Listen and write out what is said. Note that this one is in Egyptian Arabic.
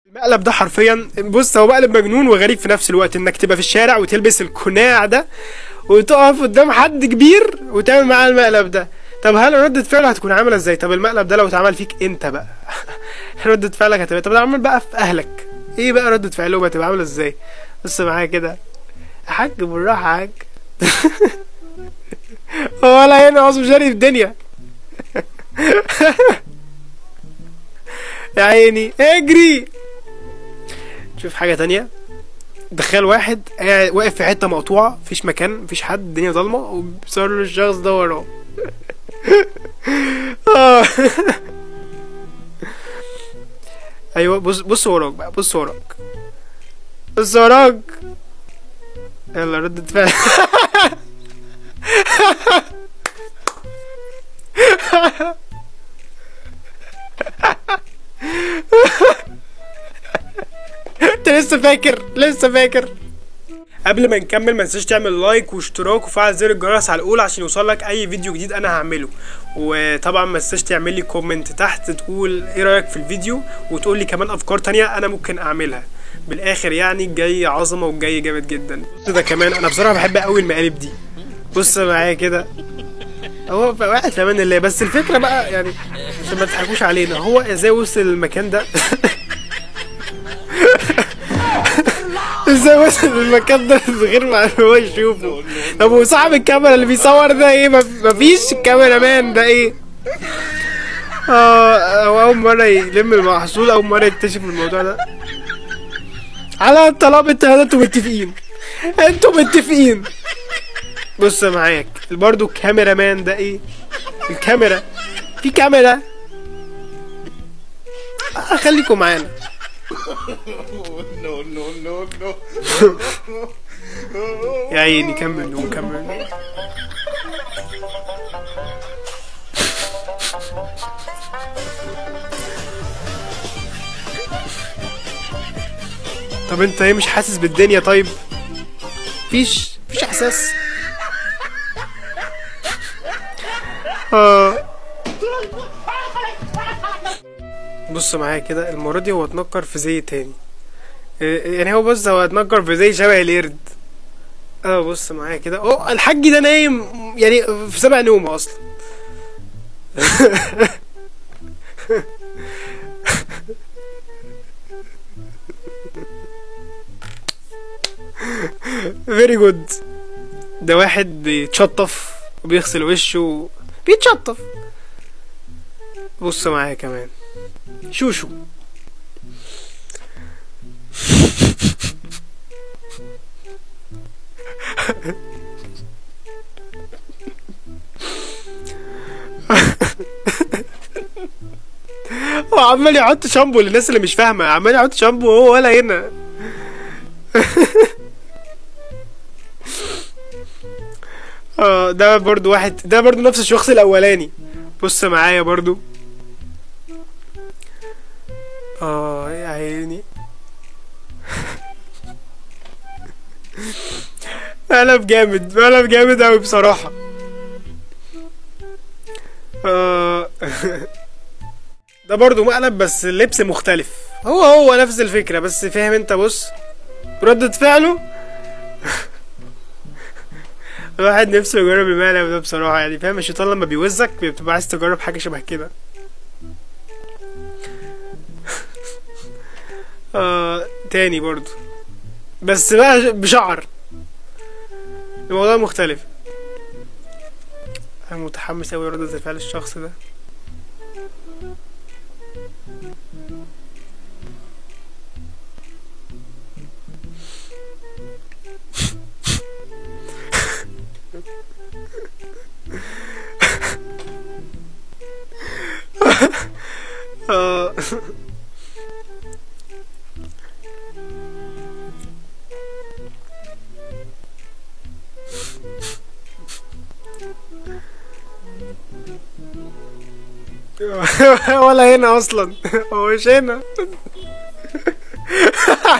المقلب ده حرفيا بص هو مقلب مجنون وغريب في نفس الوقت انك تبقى في الشارع وتلبس القناع ده وتقف قدام حد كبير وتعمل معاه المقلب ده طب هل ردة فعله هتكون عاملة ازاي طب المقلب ده لو اتعمل فيك انت بقى ردة فعلك هتبقى طب لو عمل بقى في اهلك ايه بقى ردة فعلهم هتبقى عاملة ازاي بص معايا كده يا حاج بالراحة يا حاج هو ولا هنا اصلا مش في الدنيا يا عيني اجري شوف حاجة تانية تخيل واحد قاعد واقف في حتة مقطوعة مفيش مكان مفيش حد الدنيا ضلمة وبيصور له الشخص ده وراه آه. ايوه بص بص وراك بقى بص وراك بص وراك يلا ردة فعل انت لسه فاكر لسه فاكر قبل ما نكمل ما تنساش تعمل لايك واشتراك وفعل زر الجرس على الاول عشان يوصلك اي فيديو جديد انا هعمله وطبعا ما تنساش تعمل لي كومنت تحت تقول ايه رايك في الفيديو وتقول لي كمان افكار تانية انا ممكن اعملها بالاخر يعني الجاي عظمه والجاي جامد جدا بص ده كمان انا بصراحه بحب قوي المقالب دي بص معايا كده هو ف- واحد في امان الله بس الفكره بقى يعني عشان ما تضحكوش علينا هو ازاي وصل المكان ده ازاي وصل المكان ده من غير ما هو يشوفه طب وصاحب الكاميرا اللي بيصور ده ايه مف- مفيش الكاميرا مان ده ايه اه هو اول مره يلم المحصول اول مره يكتشف الموضوع ده على طلب التهديد انتوا متفقين انتوا متفقين بص معاك برضه الكاميرا مان ده ايه الكاميرا في كاميرا آه، خليكم معانا no, no, no, no. يا عيني كمل نوم كمل نوم طب انت ايه مش حاسس بالدنيا طيب فيش فيش احساس اه بص معايا كده المرة دي هو اتنكر في زي تاني إيه- يعني هو بص هو اتنكر في زي شبه القرد اه بص معايا كده اه الحاج ده نايم يعني في سبع نومه اصلا فيري جود ده واحد بيتشطف وبيغسل وشه بيتشطف بص معايا كمان شوشو هو عمال يحط شامبو للناس اللي مش فاهمه عمال يحط شامبو وهو ولا هنا اه ده برضو واحد ده برضو نفس الشخص الاولاني بص معايا برضو اه يا عيني قلب جامد قلب جامد اوي بصراحة آه. ده برضو مقلب بس اللبس مختلف هو هو نفس الفكرة بس فاهم انت بص ردة فعله الواحد نفسه يجرب المقلب ده بصراحة يعني فاهم الشيطان لما بيوزك بتبقى عايز تجرب حاجة شبه كده آه تاني برضو بس بقى بشعر الموضوع مختلف انا متحمس اوي ردة فعل الشخص ده آه. ولا هنا اصلا هو مش هنا